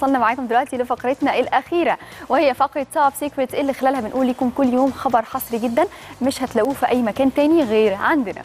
وصلنا معاكم دلوقتي لفقرتنا الاخيره وهي فقره توب سيكريت اللي خلالها بنقول لكم كل يوم خبر حصري جدا مش هتلاقوه في اي مكان تاني غير عندنا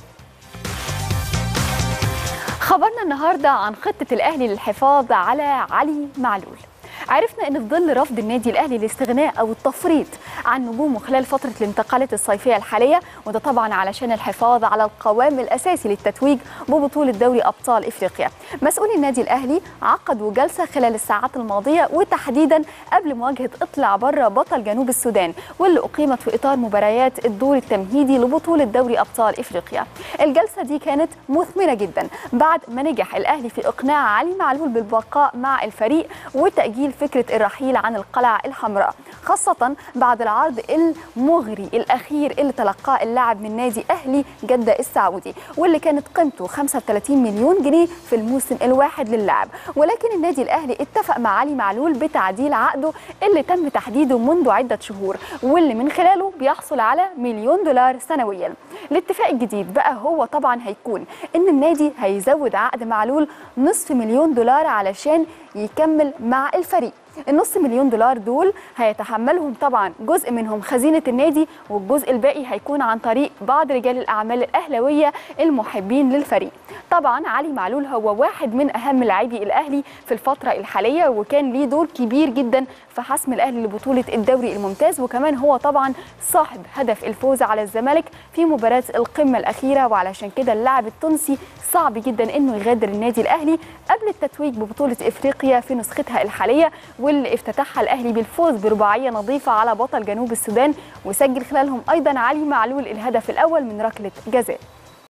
خبرنا النهارده عن خطه الاهلي للحفاظ على علي معلول عرفنا ان في ظل رفض النادي الاهلي الاستغناء او التفريط عن نجومه خلال فتره الانتقالات الصيفيه الحاليه وده طبعا علشان الحفاظ على القوام الاساسي للتتويج ببطوله دوري ابطال افريقيا. مسؤولي النادي الاهلي عقدوا جلسه خلال الساعات الماضيه وتحديدا قبل مواجهه اطلع بره بطل جنوب السودان واللي اقيمت في اطار مباريات الدور التمهيدي لبطوله دوري ابطال افريقيا. الجلسه دي كانت مثمره جدا بعد ما نجح الاهلي في اقناع علي معلول بالبقاء مع الفريق وتاجيل فكره الرحيل عن القلعه الحمراء خاصه بعد العرض المغري الاخير اللي تلقاه اللاعب من نادي اهلي جده السعودي واللي كانت قيمته 35 مليون جنيه في الموسم الواحد للاعب ولكن النادي الاهلي اتفق مع علي معلول بتعديل عقده اللي تم تحديده منذ عده شهور واللي من خلاله بيحصل على مليون دولار سنويا الاتفاق الجديد بقى هو طبعا هيكون ان النادي هيزود عقد معلول نصف مليون دولار علشان يكمل مع الفريق النص مليون دولار دول هيتحملهم طبعا جزء منهم خزينة النادي والجزء الباقي هيكون عن طريق بعض رجال الأعمال الأهلوية المحبين للفريق طبعا علي معلول هو واحد من أهم لاعبي الأهلي في الفترة الحالية وكان ليه دور كبير جدا في حسم الأهلي لبطولة الدوري الممتاز وكمان هو طبعا صاحب هدف الفوز على الزمالك في مباراة القمة الأخيرة وعلشان كده اللاعب التونسي صعب جدا انه يغادر النادي الاهلي قبل التتويج ببطوله افريقيا في نسختها الحاليه واللي افتتحها الاهلي بالفوز برباعيه نظيفه على بطل جنوب السودان وسجل خلالهم ايضا علي معلول الهدف الاول من ركله جزاء